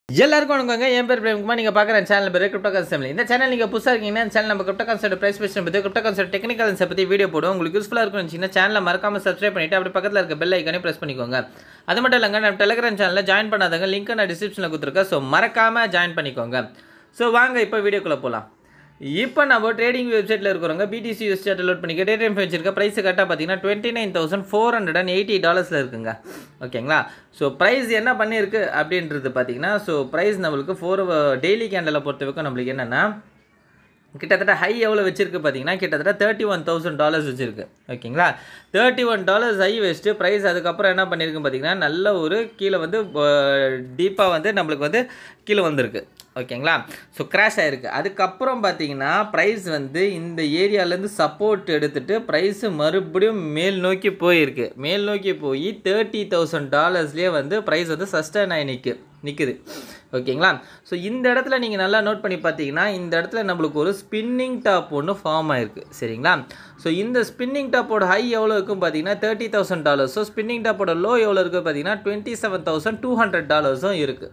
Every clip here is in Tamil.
எல்லாருக்கும் வணக்கங்க என் பேர் பிரேம்குமார் நீங்கள் பார்க்குற சேனல் பேர் கிரிப்டோ கான்செப்ட் இந்த சேனல் நீங்கள் புதுசாக இருக்கீங்கன்னா இந்த சேனல் நம்ம கிரிப்டோ கான்செப்ட் ப்ரைஸ் பேசுகிற பற்றி கிரிப்டோ கான்செப்ட் டெக்னிக்கல் பற்றி வீடியோ போடும் உங்களுக்கு யூஸ்ஃபுல்லாக இருக்கும்னு வச்சிங்கன்னா சேனலை மறக்காம சப்ஸ்கிரைப் பண்ணிட்டு அப்படி பக்கத்தில் இருக்க பெல் ஐக்கானே ப்ரெஸ் பண்ணிக்கோங்க அது மட்டும் இல்லைங்க நம்ம டெலிகிராம் சேனலில் ஜாயின் பண்ணாதவங்க லிங்க் நான் டிஸ்கிரிப்ஷனில் கொடுத்துருக்கேன் ஸோ மறக்காமல் ஜாயின் பண்ணிக்கோங்க ஸோ வாங்க இப்போ வீடியோக்குள்ளே போகலாம் இப்போ நம்ம ட்ரேடிங் வெப்சைட்டில் இருக்கிறவங்க பிடிசி யூஸ் லோட் பண்ணிக்க டே டைம் வச்சிருக்க ப்ரைஸ் கரெக்டாக பார்த்தீங்கன்னா twenty nine thousand four hundred and eighty டாலர்ஸில் இருக்குங்க ஓகேங்களா ஸோ ப்ரைஸ் என்ன பண்ணியிருக்கு அப்படின்றது பார்த்தீங்கன்னா ஸோ ப்ரைஸ் நம்மளுக்கு ஃபோர் டெய்லி கேண்டலை பொறுத்த வரைக்கும் நம்மளுக்கு என்னென்னா கிட்டத்தட்ட ஹை எவ்வளோ வச்சிருக்கு பார்த்தீங்கன்னா கிட்டத்தட்ட தேர்ட்டி ஒன் தௌசண்ட் டாலர்ஸ் வச்சிருக்கு ஓகேங்களா தேர்ட்டி ஒன் டாலர்ஸ் ஹை வச்சுட்டு ப்ரைஸ் அதுக்கப்புறம் என்ன பண்ணியிருக்கு பார்த்தீங்கன்னா நல்ல ஒரு கீழே வந்து டீப்பாக வந்து நம்மளுக்கு வந்து கீழே வந்திருக்கு ஓகேங்களா ஸோ கிராஷ் ஆகிருக்கு அதுக்கப்புறம் பார்த்தீங்கன்னா ப்ரைஸ் வந்து இந்த ஏரியாலேருந்து சப்போர்ட் எடுத்துகிட்டு ப்ரைஸு மறுபடியும் மேல் நோக்கி போயிருக்கு மேல் நோக்கி போய் தேர்ட்டி தௌசண்ட் டாலர்ஸ்லேயே வந்து ப்ரைஸ் வந்து சஸ்டைன் ஆகி நிற்கு நிற்குது ஓகேங்களா ஸோ இந்த இடத்துல நீங்கள் நல்லா நோட் பண்ணி பார்த்தீங்கன்னா இந்த இடத்துல நம்மளுக்கு ஒரு ஸ்பின்னிங் டாப் ஒன்று ஃபார்ம் ஆயிருக்கு சரிங்களா ஸோ இந்த ஸ்பின்னிங் டாப்போட ஹை எவ்வளோ இருக்கும் பார்த்தீங்கன்னா தேர்ட்டி தௌசண்ட் டாலர்ஸோ ஸ்பின்னிங் டாப்போட லோ எவ்வளோ இருக்குது பார்த்தீங்கன்னா twenty seven thousand two hundred டாலர்ஸும் இருக்குது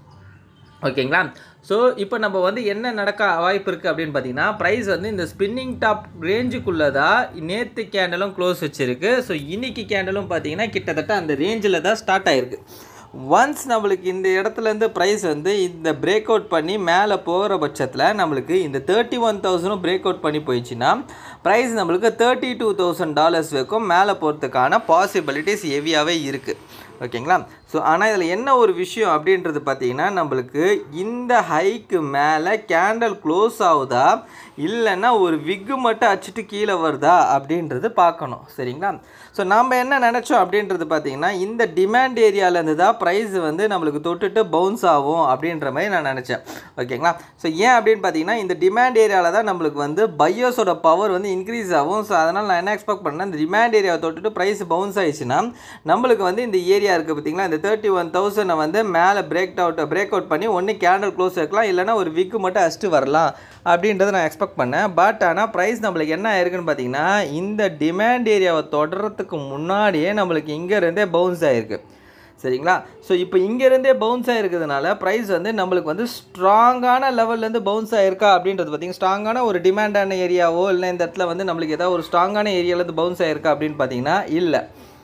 ஓகேங்களா ஸோ இப்போ நம்ம வந்து என்ன நடக்க வாய்ப்பு இருக்குது அப்படின்னு பார்த்தீங்கன்னா ப்ரைஸ் வந்து இந்த ஸ்பின்னிங் டாப் ரேஞ்சுக்குள்ளே தான் நேற்று கேண்டலும் க்ளோஸ் வச்சுருக்கு ஸோ இன்னைக்கு கேண்டலும் பார்த்தீங்கன்னா கிட்டத்தட்ட அந்த ரேஞ்சில் தான் ஸ்டார்ட் ஆகிருக்கு ஒன்ஸ் நம்மளுக்கு இந்த இடத்துலேருந்து ப்ரைஸ் வந்து இந்த பிரேக் அவுட் பண்ணி மேலே போகிற பட்சத்தில் நம்மளுக்கு இந்த தேர்ட்டி ஒன் தௌசண்டும் பிரேக் அவுட் பண்ணி போயிடுச்சுன்னா ப்ரைஸ் நம்மளுக்கு தேர்ட்டி டூ தௌசண்ட் டாலர்ஸ் வரைக்கும் மேலே போகிறதுக்கான பாசிபிலிட்டிஸ் ஹெவியாகவே இருக்குது ஓகேங்களா ஸோ ஆனால் இதில் என்ன ஒரு விஷயம் அப்படின்றது பார்த்தீங்கன்னா நம்மளுக்கு இந்த ஹைக்கு மேலே கேண்டல் க்ளோஸ் ஆகுதா இல்லைன்னா ஒரு விக்கு மட்டும் அச்சுட்டு கீழே வருதா அப்படின்றது பார்க்கணும் சரிங்களா ஸோ நம்ம என்ன நினச்சோம் அப்படின்றது பார்த்தீங்கன்னா இந்த டிமாண்ட் ஏரியாவிலேருந்து தான் ப்ரைஸ் வந்து நம்மளுக்கு தொட்டுட்டு பவுன்ஸ் ஆகும் அப்படின்ற மாதிரி நான் நினச்சேன் ஓகேங்களா ஸோ ஏன் அப்படின்னு பார்த்தீங்கன்னா இந்த டிமாண்ட் ஏரியாவில் தான் நம்மளுக்கு வந்து பையோஸோட பவர் வந்து இன்க்ரீஸ் ஆகும் ஸோ அதனால் நான் என்ன எக்ஸ்பெக்ட் பண்ணேன் இந்த டிமாண்ட் ஏரியாவை தொட்டுட்டு ப்ரைஸ் பவுன்ஸ் ஆயிடுச்சுன்னா நம்மளுக்கு வந்து இந்த ஏரியா இருக்குது பார்த்தீங்களா இந்த தேர்ட்டி ஒன் தௌசண்டை வந்து மேலே பிரேக் அவுட் பிரேக் அவுட் பண்ணி ஒன்று கேண்டல் க்ளோஸ் வைக்கலாம் இல்லைனா ஒரு விக்கு மட்டும் அடிச்சுட்டு வரலாம் அப்படின்றத நான் எக்ஸ்பெக்ட் பண்ணேன் பட் ஆனால் ப்ரைஸ் நம்மளுக்கு என்ன ஆயிருக்குன்னு பார்த்தீங்கன்னா இந்த டிமாண்ட் ஏரியாவை தொடர்றதுக்கு முன்னாடியே நம்மளுக்கு இங்கேருந்தே பவுன்ஸ் ஆகிருக்கு சரிங்களா ஸோ இப்போ இங்கேருந்தே பவுன்ஸ் ஆகிருக்கிறதுனால ப்ரைஸ் வந்து நம்மளுக்கு வந்து ஸ்ட்ராங்கான லெவல்லேருந்து பவுன்ஸ் ஆகிருக்கா அப்படின்றது பார்த்திங்கன்னா ஸ்ட்ராங்கான ஒரு டிமாண்டான ஏரியாவோ இல்லை இந்த இடத்துல வந்து நம்மளுக்கு ஏதாவது ஒரு ஸ்ட்ராங்கான ஏரியாவிலேருந்து பவுன்ஸ் ஆகிருக்கா அப்படின்னு பார்த்தீங்கன்னா இல்லை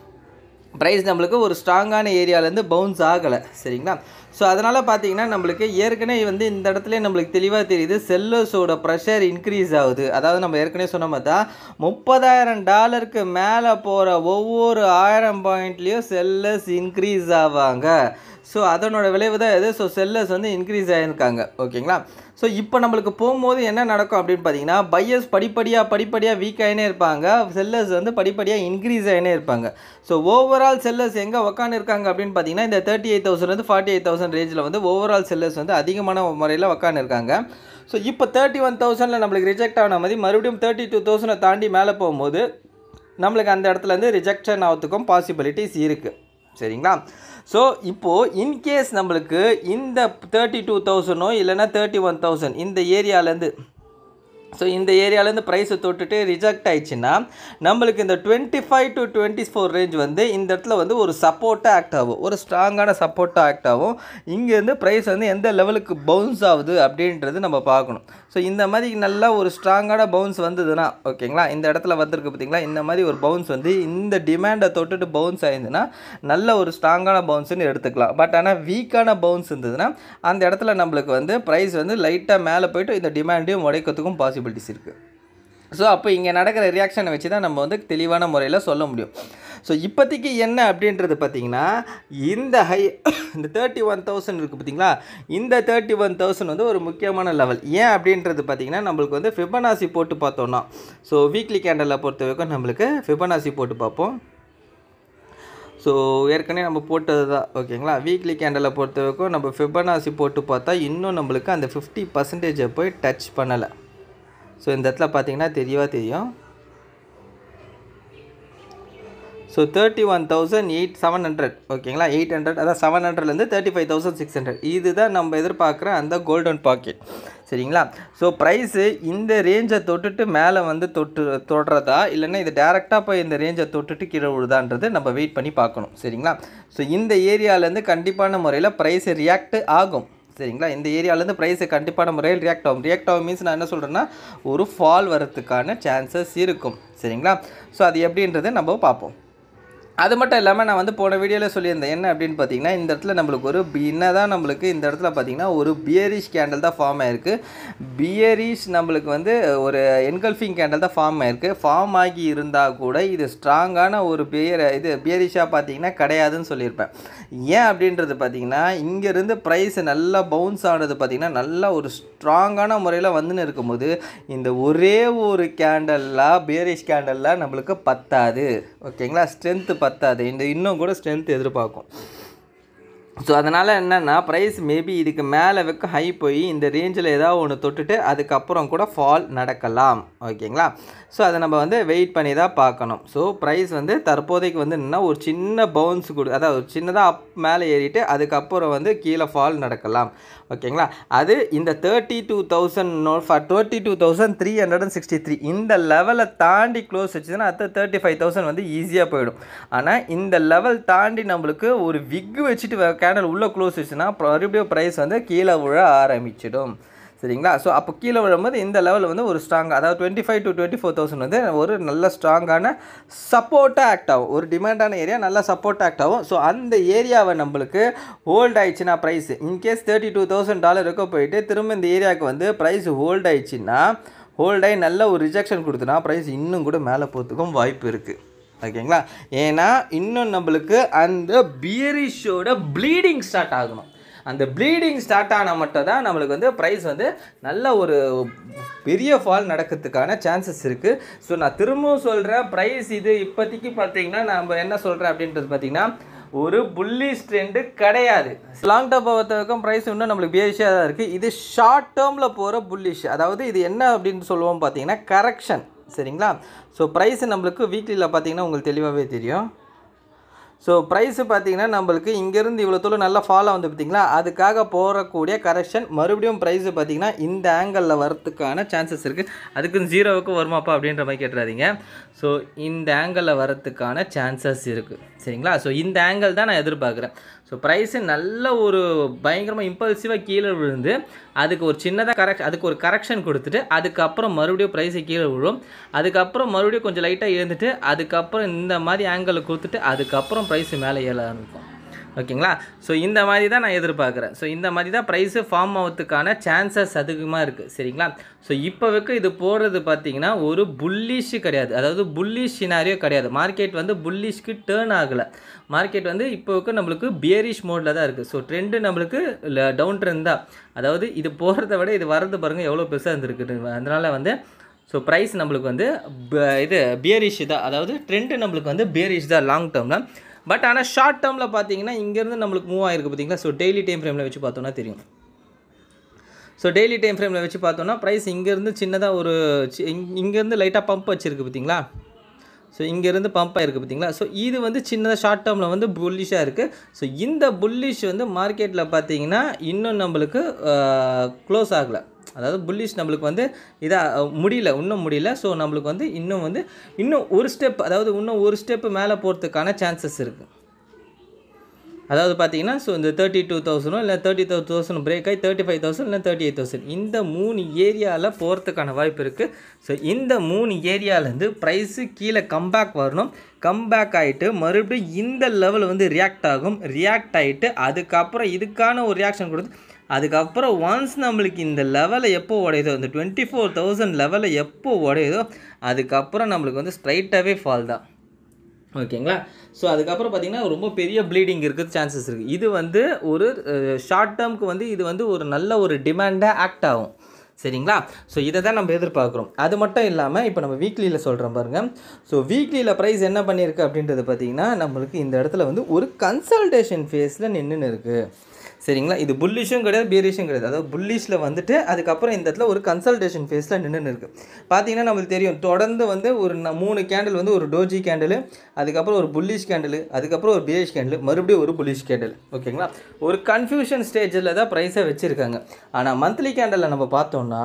ப்ரைஸ் நம்மளுக்கு ஒரு ஸ்ட்ராங்கான ஏரியாவிலேருந்து பவுன்ஸ் ஆகலை சரிங்களா ஸோ அதனால் பார்த்தீங்கன்னா நம்மளுக்கு ஏற்கனவே வந்து இந்த இடத்துல நம்மளுக்கு தெளிவாக தெரியுது செல்லர்ஸோட ப்ரெஷர் இன்க்ரீஸ் ஆகுது அதாவது நம்ம ஏற்கனவே சொன்ன மாதிரி தான் முப்பதாயிரம் டாலருக்கு மேலே போகிற ஒவ்வொரு ஆயிரம் பாயிண்ட்லேயும் செல்லர்ஸ் இன்க்ரீஸ் ஆவாங்க ஸோ அதனோட விளைவு தான் எது ஸோ செல்லர்ஸ் வந்து இன்க்ரீஸ் ஆகியிருக்காங்க ஓகேங்களா ஸோ இப்போ நம்மளுக்கு போகும்போது என்ன நடக்கும் அப்படின்னு பார்த்தீங்கன்னா பையர்ஸ் படிப்படியாக படிப்படியாக வீக் ஆகினே இருப்பாங்க செல்லர்ஸ் வந்து படிப்படியாக இன்க்ரீஸ் ஆகினே இருப்பாங்க ஸோ ஓவரால் செல்லர்ஸ் எங்கே உக்காந்து இருக்காங்க அப்படின்னு பார்த்தீங்கன்னா இந்த thirty eight thousand forty eight thousand ரேஞ்சில் வந்து ஓவரால் செல்லர்ஸ் வந்து அதிகமான முறையில் உக்காந்து இருக்காங்க ஸோ இப்போ தேர்ட்டி ஒன் தௌசண்டில் நம்மளுக்கு ரிஜெக்ட் ஆன மாதிரி மறுபடியும் தேர்ட்டி டூ தௌசண்டை தாண்டி மேலே போகும்போது நம்மளுக்கு அந்த இடத்துலேருந்து ரிஜெக்ஷன் ஆகிறதுக்கும் பாசிபிலிட்டிஸ் இருக்குது சரிங்களா ஸோ இப்போது இன்கேஸ் நம்மளுக்கு இந்த தேர்ட்டி டூ தௌசண்டோ இல்லைனா தேர்ட்டி ஒன் தௌசண்ட் இந்த ஏரியாலேருந்து ஸோ இந்த ஏரியாலேருந்து ப்ரைஸை தொட்டுட்டு ரிஜெக்ட் ஆயிடுச்சுன்னா நம்மளுக்கு இந்த twenty five to twenty four range வந்து இந்த இடத்துல வந்து ஒரு சப்போர்ட்டாக ஆக்ட் ஆகும் ஒரு ஸ்ட்ராங்கான சப்போர்ட்டாக ஆக்ட் ஆகும் இங்கேருந்து ப்ரைஸ் வந்து எந்த லெவலுக்கு பவுன்ஸ் ஆகுது அப்படின்றது நம்ம பார்க்கணும் ஸோ இந்த மாதிரி நல்லா ஒரு ஸ்ட்ராங்கான பவுன்ஸ் வந்ததுன்னா ஓகேங்களா இந்த இடத்துல வந்திருக்கு பார்த்தீங்களா இந்த மாதிரி ஒரு பவுன்ஸ் வந்து இந்த டிமாண்டை தொட்டுட்டு பவுன்ஸ் ஆயிருந்துன்னா நல்ல ஒரு ஸ்ட்ராங்கான பவுன்ஸ்னு எடுத்துக்கலாம் பட் ஆனால் வீக்கான பவுன்ஸ் இருந்ததுன்னா அந்த இடத்துல நம்மளுக்கு வந்து ப்ரைஸ் வந்து லைட்டாக மேலே போயிட்டு இந்த டிமாண்டையும் உடைக்கிறதுக்கும் பாசிபிலிட்டிஸ் இருக்குது ஸோ அப்போ இங்கே நடக்கிற ரியாக்ஷனை வச்சு தான் நம்ம வந்து தெளிவான முறையில் சொல்ல முடியும் ஸோ இப்போதைக்கு என்ன அப்படின்றது பார்த்தீங்கன்னா இந்த ஹை இந்த தேர்ட்டி ஒன் தௌசண்ட் இருக்குது பார்த்தீங்களா இந்த தேர்ட்டி ஒன் தௌசண்ட் வந்து ஒரு முக்கியமான லெவல் ஏன் அப்படின்றது பார்த்தீங்கன்னா நம்மளுக்கு வந்து ஃபிபனாசி போட்டு பார்த்தோன்னா ஸோ வீக்லி கேண்டலில் பொறுத்த வரைக்கும் நம்மளுக்கு ஃபிபனாசி போட்டு பார்ப்போம் ஸோ ஏற்கனவே நம்ம போட்டது தான் ஓகேங்களா வீக்லி கேண்டலை பொறுத்த வரைக்கும் நம்ம ஃபிபனாசி போட்டு பார்த்தா இன்னும் நம்மளுக்கு அந்த ஃபிஃப்டி பர்சன்டேஜை போய் டச் பண்ணலை ஸோ இந்த இடத்துல பார்த்தீங்கன்னா தெளிவாக தெரியும் so thirty one thousand eight seven hundred ஓகேங்களா எயிட் ஹண்ட்ரட் அதான் செவன் ஹண்ட்ரட்லேருந்து thirty five thousand six hundred இதுதான் நம்ம எதிர்பார்க்குற அந்த கோல்டன் பாக்கெட் சரிங்களா ஸோ ப்ரைஸு இந்த ரேஞ்சை தொட்டுட்டு மேலே வந்து தொட்டு தொடுறதா இல்லைன்னா இது டேரெக்டாக போய் இந்த ரேஞ்சை தொட்டுட்டு கீழே விழுதான்றது நம்ம வெயிட் பண்ணி பார்க்கணும் சரிங்களா ஸோ இந்த ஏரியாவிலேருந்து கண்டிப்பான முறையில் ப்ரைஸ் ரியாக்ட் ஆகும் சரிங்களா இந்த ஏரியாவிலேருந்து ப்ரைஸு கண்டிப்பான முறையில் ரியாக்ட் ஆகும் ரியாக்ட் ஆகும் மீன்ஸ் நான் என்ன சொல்கிறேன்னா ஒரு ஃபால் வரத்துக்கான சான்சஸ் இருக்கும் சரிங்களா ஸோ அது எப்படின்றத நம்ம பார்ப்போம் அது மட்டும் இல்லாமல் நான் வந்து போன வீடியோவில் சொல்லியிருந்தேன் என்ன அப்படின்னு பார்த்தீங்கன்னா இந்த இடத்துல நம்மளுக்கு ஒரு என்ன தான் நம்மளுக்கு இந்த இடத்துல பார்த்தீங்கன்னா ஒரு பியரிஷ் கேண்டல் தான் ஃபார்ம் ஆயிருக்கு பியரிஷ் நம்மளுக்கு வந்து ஒரு என்கல்ஃபிங் கேண்டல் தான் ஃபார்ம் ஆயிருக்கு ஃபார்ம் ஆகி இருந்தால் கூட இது ஸ்ட்ராங்கான ஒரு பியர் இது பியரிஷாக பார்த்தீங்கன்னா கிடையாதுன்னு சொல்லியிருப்பேன் ஏன் அப்படின்றது பார்த்தீங்கன்னா இங்கேருந்து ப்ரைஸ் நல்லா பவுன்ஸ் ஆனது பார்த்தீங்கன்னா நல்லா ஒரு ஸ்ட்ராங்கான முறையில் வந்துன்னு இருக்கும்போது இந்த ஒரே ஒரு கேண்டல்லாம் பியரிஷ் கேண்டல்லாம் நம்மளுக்கு பத்தாது ஓகேங்களா ஸ்ட்ரென்த்து பத்தாது இந்த இன்னும் கூட ஸ்ட்ரென்த் எதிர்பார்க்கும் ஸோ அதனால் என்னென்னா ப்ரைஸ் மேபி இதுக்கு மேலே வைக்க ஹை போய் இந்த ரேஞ்சில் ஏதாவது ஒன்று தொட்டுட்டு அதுக்கப்புறம் கூட ஃபால் நடக்கலாம் ஓகேங்களா ஸோ அதை நம்ம வந்து வெயிட் பண்ணி தான் பார்க்கணும் ஸோ ப்ரைஸ் வந்து தற்போதைக்கு வந்து என்னென்னா ஒரு சின்ன பவுன்ஸ் கொடு அதாவது ஒரு சின்னதாக அப் மேலே ஏறிட்டு அதுக்கப்புறம் வந்து கீழே ஃபால் நடக்கலாம் ஓகேங்களா அது இந்த thirty two thousand no for thirty two thousand three hundred and sixty three இந்த லெவலை தாண்டி க்ளோஸ் வச்சுதுன்னா அடுத்த தேர்ட்டி ஃபைவ் தௌசண்ட் வந்து ஈஸியாக போயிடும் ஆனால் இந்த லெவல் தாண்டி நம்மளுக்கு ஒரு விக்கு வச்சுட்டு கேண்டல் உள்ளே க்ளோஸ் வச்சுன்னா மறுபடியும் ப்ரைஸ் வந்து கீழே விழ ஆரம்பிச்சிடும் சரிங்களா ஸோ அப்போ கீழே விழும்போது இந்த லெவலில் வந்து ஒரு ஸ்ட்ராங் அதாவது twenty five to twenty four thousand வந்து ஒரு நல்ல ஸ்ட்ராங்கான சப்போர்ட்டாக ஆக்ட் ஆகும் ஒரு டிமாண்டான ஏரியா நல்லா சப்போர்ட் ஆக்ட் ஆகும் ஸோ அந்த ஏரியாவை நம்மளுக்கு ஹோல்ட் ஆயிடுச்சுன்னா price in case thirty two thousand dollar இருக்க போயிட்டு திரும்ப இந்த ஏரியாவுக்கு வந்து ப்ரைஸ் ஹோல்ட் ஆயிடுச்சுன்னா ஹோல்ட் ஆகி நல்ல ஒரு ரிஜெக்ஷன் கொடுத்தனா ப்ரைஸ் இன்னும் கூட மேலே போகிறதுக்கும் வாய்ப்பு இருக்குது ஓகேங்களா ஏன்னா இன்னும் நம்மளுக்கு அந்த பியரிஷோட ப்ளீடிங் ஸ்டார்ட் ஆகணும் அந்த ப்ளீடிங் ஸ்டார்ட் ஆனால் மட்டும் தான் நம்மளுக்கு வந்து ப்ரைஸ் வந்து நல்ல ஒரு பெரிய ஃபால் நடக்கிறதுக்கான சான்சஸ் இருக்குது ஸோ நான் திரும்பவும் சொல்கிறேன் ப்ரைஸ் இது இப்போதைக்கு பார்த்தீங்கன்னா நம்ம என்ன சொல்கிறேன் அப்படின்றது பார்த்தீங்கன்னா ஒரு புல்லிஷ் ட்ரெண்டு கிடையாது லாங் டேர்ம் பொறுத்தவரைக்கும் ப்ரைஸ் இன்னும் நம்மளுக்கு பேஷியாக தான் இருக்குது இது ஷார்ட் டேர்மில் போகிற புல்லிஷ் அதாவது இது என்ன அப்படின்னு சொல்லுவோம் பார்த்தீங்கன்னா கரெக்ஷன் சரிங்களா ஸோ ப்ரைஸ் நம்மளுக்கு வீக்லியில் பார்த்தீங்கன்னா உங்களுக்கு தெளிவாகவே தெரியும் ஸோ ப்ரைஸு பார்த்தீங்கன்னா நம்மளுக்கு இங்கேருந்து இவ்வளோ தூரம் நல்லா ஃபாலோ வந்து பார்த்தீங்களா அதுக்காக போகக்கூடிய கரெக்ஷன் மறுபடியும் ப்ரைஸு பார்த்தீங்கன்னா இந்த ஆங்கிளில் வரத்துக்கான சான்சஸ் இருக்குது அதுக்கு ஜீரோவுக்கு வருமாப்பா அப்படின்ற மாதிரி கேட்டுறாதீங்க ஸோ இந்த ஆங்கிளில் வரத்துக்கான சான்சஸ் இருக்குது சரிங்களா ஸோ இந்த ஆங்கிள் தான் நான் எதிர்பார்க்குறேன் ஸோ ப்ரைஸு நல்ல ஒரு பயங்கரமாக இம்பல்சிவாக கீழே விழுந்து அதுக்கு ஒரு சின்னதாக கரெக்ட் அதுக்கு ஒரு கரெக்ஷன் கொடுத்துட்டு அதுக்கப்புறம் மறுபடியும் ப்ரைஸை கீழே விழும் அதுக்கப்புறம் மறுபடியும் கொஞ்சம் லைட்டாக எழுந்துட்டு அதுக்கப்புறம் இந்த மாதிரி ஆங்கிளில் கொடுத்துட்டு அதுக்கப்புறம் ப்ரைஸு மேலே ஏற ஆரம்பிக்கும் ஓகேங்களா ஸோ இந்த மாதிரி தான் நான் எதிர்பார்க்குறேன் ஸோ இந்த மாதிரி தான் ப்ரைஸு ஃபார்ம் ஆகிறதுக்கான சான்சஸ் அதிகமாக இருக்குது சரிங்களா ஸோ இப்போவுக்கு இது போடுறது பார்த்தீங்கன்னா ஒரு புல்லிஷ் கிடையாது அதாவது புல்லிஷ் சினாரியோ கிடையாது மார்க்கெட் வந்து புல்லிஷ்க்கு டேர்ன் ஆகலை மார்க்கெட் வந்து இப்போவுக்கு நம்மளுக்கு பியரிஷ் மோடில் தான் இருக்குது ஸோ ட்ரெண்டு நம்மளுக்கு டவுன் ட்ரெண்ட் தான் அதாவது இது போகிறத விட இது வரது பாருங்கள் எவ்வளோ பெருசாக இருந்திருக்கு அதனால் வந்து ஸோ ப்ரைஸ் நம்மளுக்கு வந்து ப- இது பியரிஷ் தான் அதாவது ட்ரெண்டு நம்மளுக்கு வந்து பியரிஷ் தான் லாங் டேர்மில் பட் ஆனால் ஷார்ட் டேர்மில் பார்த்தீங்கன்னா இங்கேருந்து நம்மளுக்கு மூவ் ஆயிருக்கு பார்த்தீங்களா ஸோ டெய்லி டைம் ஃப்ரேமில் வச்சு பார்த்தோன்னா தெரியும் ஸோ டெய்லி டைம் ஃப்ரேமில் வச்சு பார்த்தோன்னா ப்ரைஸ் இங்கேருந்து சின்னதாக ஒரு சி- இங்க- இங்கேருந்து லைட்டாக பம்ப் வச்சுருக்கு பார்த்தீங்களா ஸோ இங்கேருந்து பம்ப் ஆயிருக்கு பார்த்தீங்களா ஸோ இது வந்து சின்னதாக ஷார்ட் டேர்மில் வந்து புல்லிஷாக இருக்குது ஸோ இந்த புல்லிஷ் வந்து மார்க்கெட்டில் பார்த்தீங்கன்னா இன்னும் நம்மளுக்கு க்ளோஸ் ஆகலை அதாவது புல்லிஷ் நம்மளுக்கு வந்து இதாக முடியல இன்னும் முடியல ஸோ நம்மளுக்கு வந்து இன்னும் வந்து இன்னும் ஒரு ஸ்டெப் அதாவது இன்னும் ஒரு ஸ்டெப் மேலே போகிறதுக்கான சான்சஸ் இருக்குது அதாவது பார்த்தீங்கன்னா ஸோ இந்த தேர்ட்டி டூ தௌசண்டோ இல்லை தேர்ட்டி டூ தௌசண்ட் பிரேக் ஆகி தேர்ட்டி ஃபைவ் தௌசண்ட் இல்லை தேர்ட்டி எயிட் தௌசண்ட் இந்த மூணு ஏரியாவில் போகிறதுக்கான வாய்ப்பு இருக்குது ஸோ இந்த மூணு ஏரியாவிலேருந்து ப்ரைஸு கீழே கம்பேக் வரணும் கம்பேக் ஆகிட்டு மறுபடியும் இந்த லெவல் வந்து ரியாக்ட் ஆகும் ரியாக்ட் ஆகிட்டு அதுக்கப்புறம் இதுக்கான ஒரு ரியாக்ஷன் கொடுத்து அதுக்கப்புறம் ஒன்ஸ் நம்மளுக்கு இந்த லெவலை எப்போ உடையுதோ இந்த டுவெண்ட்டி ஃபோர் தௌசண்ட் லெவலை எப்போ உடையுதோ அதுக்கப்புறம் நம்மளுக்கு வந்து ஸ்ட்ரைட்டாகவே ஃபால் தான் ஓகேங்களா ஸோ அதுக்கப்புறம் பார்த்தீங்கன்னா ரொம்ப பெரிய ப்ளீடிங் இருக்கிறது சான்சஸ் இருக்குது இது வந்து ஒரு ஷார்ட் டேர்முக்கு வந்து இது வந்து ஒரு நல்ல ஒரு டிமாண்டாக ஆக்ட் ஆகும் சரிங்களா ஸோ இதை தான் நம்ம எதிர்பார்க்குறோம் அது மட்டும் இல்லாமல் இப்போ நம்ம வீக்லியில் சொல்கிறோம் பாருங்கள் ஸோ வீக்லியில் ப்ரைஸ் என்ன பண்ணியிருக்கு அப்படின்றது பார்த்தீங்கன்னா நம்மளுக்கு இந்த இடத்துல வந்து ஒரு கன்சல்டேஷன் ஃபேஸில் நின்றுன்னு இருக்குது சரிங்களா இது புல்லிஷும் கிடையாது பேரிஷும் கிடையாது அதாவது புல்லிஷில் வந்துட்டு அதுக்கப்புறம் இந்த இடத்துல ஒரு கன்சல்டேஷன் ஃபேஸில் நின்றுன்னு இருக்குது பார்த்தீங்கன்னா நம்மளுக்கு தெரியும் தொடர்ந்து வந்து ஒரு ந- மூணு கேண்டில் வந்து ஒரு டோஜி கேண்டில் அதுக்கப்புறம் ஒரு புல்லிஷ் கேண்டில் அதுக்கப்புறம் ஒரு பேரிஷ் கேண்டில் மறுபடியும் ஒரு புல்லிஷ் கேண்டில் ஓகேங்களா ஒரு கன்ஃபியூஷன் ஸ்டேஜில் தான் ப்ரைஸை வச்சுருக்காங்க ஆனால் மந்த்லி கேண்டலில் நம்ம பார்த்தோம்னா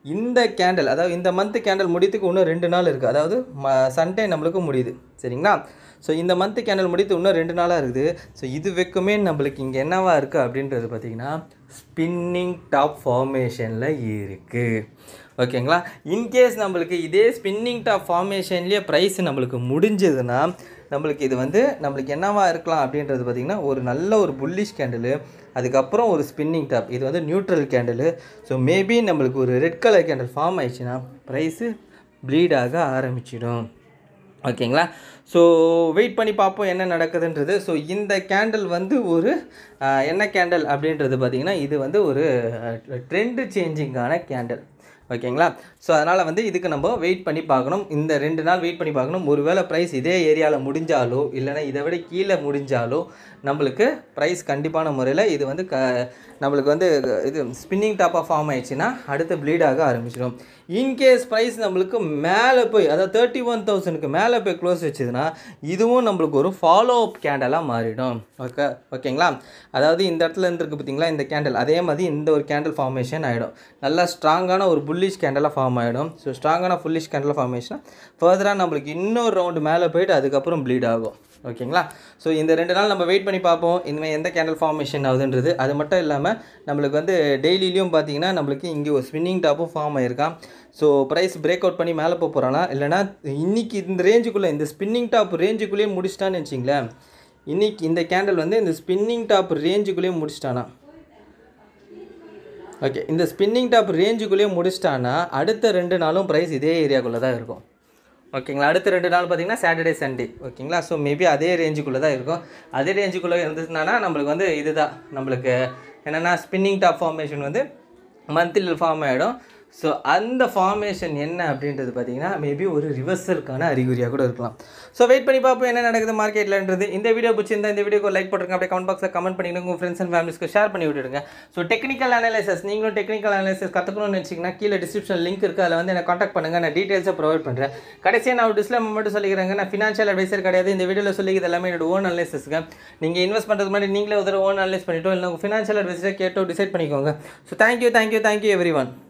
இந்த கேண்டில் அதாவது இந்த மந்த் கேண்டில் முடித்துக்கு இன்னும் ரெண்டு நாள் இருக்குது அதாவது ம சண்டே நம்மளுக்கு முடியுது சரிங்களா ஸோ இந்த மந்த் கேண்டில் முடித்து இன்னும் ரெண்டு நாளாக இருக்குது ஸோ இது வரைக்குமே நம்மளுக்கு இங்கே என்னவா இருக்குது அப்படின்றது பார்த்திங்கன்னா ஸ்பின்னிங் டாப் ஃபார்மேஷனில் இருக்குது ஓகேங்களா இன்கேஸ் நம்மளுக்கு இதே ஸ்பின்னிங் டாப் ஃபார்மேஷன்லேயே ப்ரைஸ் நம்மளுக்கு முடிஞ்சதுன்னா நம்மளுக்கு இது வந்து நம்மளுக்கு என்னவா இருக்கலாம் அப்படின்றது பார்த்திங்கன்னா ஒரு நல்ல ஒரு புல்லிஷ் கேண்டிலு அதுக்கப்புறம் ஒரு ஸ்பின்னிங் டாப் இது வந்து நியூட்ரல் கேண்டிலு ஸோ மேபி நம்மளுக்கு ஒரு ரெட் கலர் கேண்டில் ஃபார்ம் ஆயிடுச்சுன்னா ப்ரைஸு ப்ளீட் ஆக ஆரம்பிச்சிடும் ஓகேங்களா ஸோ வெயிட் பண்ணி பார்ப்போம் என்ன நடக்குதுன்றது ஸோ இந்த கேண்டில் வந்து ஒரு ஆஹ், என்ன கேண்டில் அப்படின்றது பார்த்திங்கன்னா இது வந்து ஒரு ட்ரெண்டு சேஞ்சிங்கான கேண்டில் ஓகேங்களா ஸோ அதனால் வந்து இதுக்கு நம்ம வெயிட் பண்ணி பார்க்கணும் இந்த ரெண்டு நாள் வெயிட் பண்ணி பார்க்கணும் ஒருவேளை ப்ரைஸ் இதே ஏரியாவில் முடிஞ்சாலோ இல்லைன்னா இதை விட கீழே முடிஞ்சாலோ நம்மளுக்கு ப்ரைஸ் கண்டிப்பான முறையில் இது வந்து க நம்மளுக்கு வந்து இது ஸ்பின்னிங் டாப்பாக ஃபார்ம் ஆயிடுச்சுன்னா அடுத்து ப்ளீட் ஆக ஆரம்பிச்சிடும் இன்கேஸ் ப்ரைஸ் நம்மளுக்கு மேலே போய் அதாவது தேர்ட்டி ஒன் தௌசண்ட்க்கு மேலே போய் க்ளோஸ் வச்சதுன்னா இதுவும் நம்மளுக்கு ஒரு ஃபாலோ அப் கேண்டலாக மாறிடும் ஓகே ஓகேங்களா அதாவது இந்த இடத்துல இருந்திருக்கு பார்த்தீங்களா இந்த கேண்டில் அதே மாதிரி இந்த ஒரு கேண்டில் ஃபார்மேஷன் ஆகிடும் நல்லா ஸ்ட்ராங்கான ஒரு புல்லிஷ் கேண்டலாக ஃபார்ம் ஆகிடும் ஸோ ஸ்ட்ராங்கான ஃபுல்லிஷ் கேண்டில் ஃபார்மேஷன் ஃபர்தராக நம்மளுக்கு இன்னொரு ரவுண்டு மேலே போயிட்டு அதுக்கப்புறம் ப்ளீட் ஆகும் ஓகேங்களா ஸோ இந்த ரெண்டு நாள் நம்ம வெயிட் பண்ணி பார்ப்போம் இனிமேல் எந்த கேண்டில் ஃபார்மேஷன் ஆகுதுன்றது அது மட்டும் இல்லாமல் நம்மளுக்கு வந்து டெய்லிலையும் பார்த்தீங்கன்னா நம்மளுக்கு இங்கே ஒரு ஸ்பின்னிங் டாப்பும் ஃபார்ம் ஆயிருக்கான் ஸோ ப்ரைஸ் பிரேக் அவுட் பண்ணி மேலே போக போகிறானா இல்லைனா இன்னைக்கு இந்த ரேஞ்சுக்குள்ளே இந்த ஸ்பின்னிங் டாப் ரேஞ்சுக்குள்ளேயே முடிச்சிட்டான்னு வச்சிங்களேன் இன்னைக்கு இந்த கேண்டில் வந்து இந்த ஸ்பின்னிங் டாப் ரேஞ்சுக்குள்ளேயே முடிச்சிட்டானா ஓகே இந்த ஸ்பின்னிங் டாப் ரேஞ்சுக்குள்ளேயே முடிச்சிட்டான்னா அடுத்த ரெண்டு நாளும் ப்ரைஸ் இதே ஏரியாக்குள்ளே தான் இருக்கும் ஓகேங்களா அடுத்த ரெண்டு நாள் பார்த்தீங்கன்னா சாட்டர்டே சண்டே ஓகேங்களா ஸோ மேபி அதே ரேஞ்சுக்குள்ளே தான் இருக்கும் அதே ரேஞ்சுக்குள்ளே இருந்துச்சுன்னா நம்மளுக்கு வந்து இதுதான் நம்மளுக்கு என்னென்னா ஸ்பின்னிங் டாப் ஃபார்மேஷன் வந்து மந்த்லி ஃபார்ம் ஆகிடும் ஸோ அந்த ஃபார்மேஷன் என்ன அப்படின்றது பார்த்தீங்கன்னா மேபி ஒரு ரிவர்சலுக்கான அறிகுறியாக கூட இருக்கலாம் ஸோ வெயிட் பண்ணி பார்ப்போம் என்ன நடக்குது மார்க்கெட்லன்றது இந்த வீடியோ பிடிச்சிருந்தா இந்த வீடியோக்கு லைக் போட்டுருங்க அப்படியே கமெண்ட் பாக்ஸில் கமெண்ட் பண்ணிடுங்க உங்கள் ஃப்ரெண்ட்ஸ் அண்ட் ஃபேமிலிஸ்க்கு ஷேர் பண்ணி விட்டுடுங்க ஸோ டெக்னிக்கல் அனாலிசிஸ் நீங்களும் டெக்னிக்கல் அனாலிசிஸ் கற்றுக்கணும்னு நினச்சிங்கன்னா கீழே டிஸ்கிரிப்ஷன் லிங்க் இருக்குது அதில் வந்து என்னை காண்டாக்ட் பண்ணுங்கள் நான் டீட்டெயில்ஸை ப்ரொவைட் பண்ணுறேன் கடைசியாக நான் டிஸ்லாம் மட்டும் சொல்லிக்கிறேங்க நான் ஃபினான்ஷியல் அட்வைசர் கிடையாது இந்த வீடியோவில் சொல்லிக்கிறது எல்லாமே என்னோட ஓன் அனாலிசிஸ்க்கு நீங்கள் இன்வெஸ்ட் பண்ணுறதுக்கு முன்னாடி நீங்களே ஒரு ஓன் அனலைஸ் பண்ணிட்டோ இல்லை உங்கள் ஃபினான்ஷியல் அட்வைசரை கேட்டோ டிசைட் பண்ணிக்கோங்க so thank you thank you thank you every one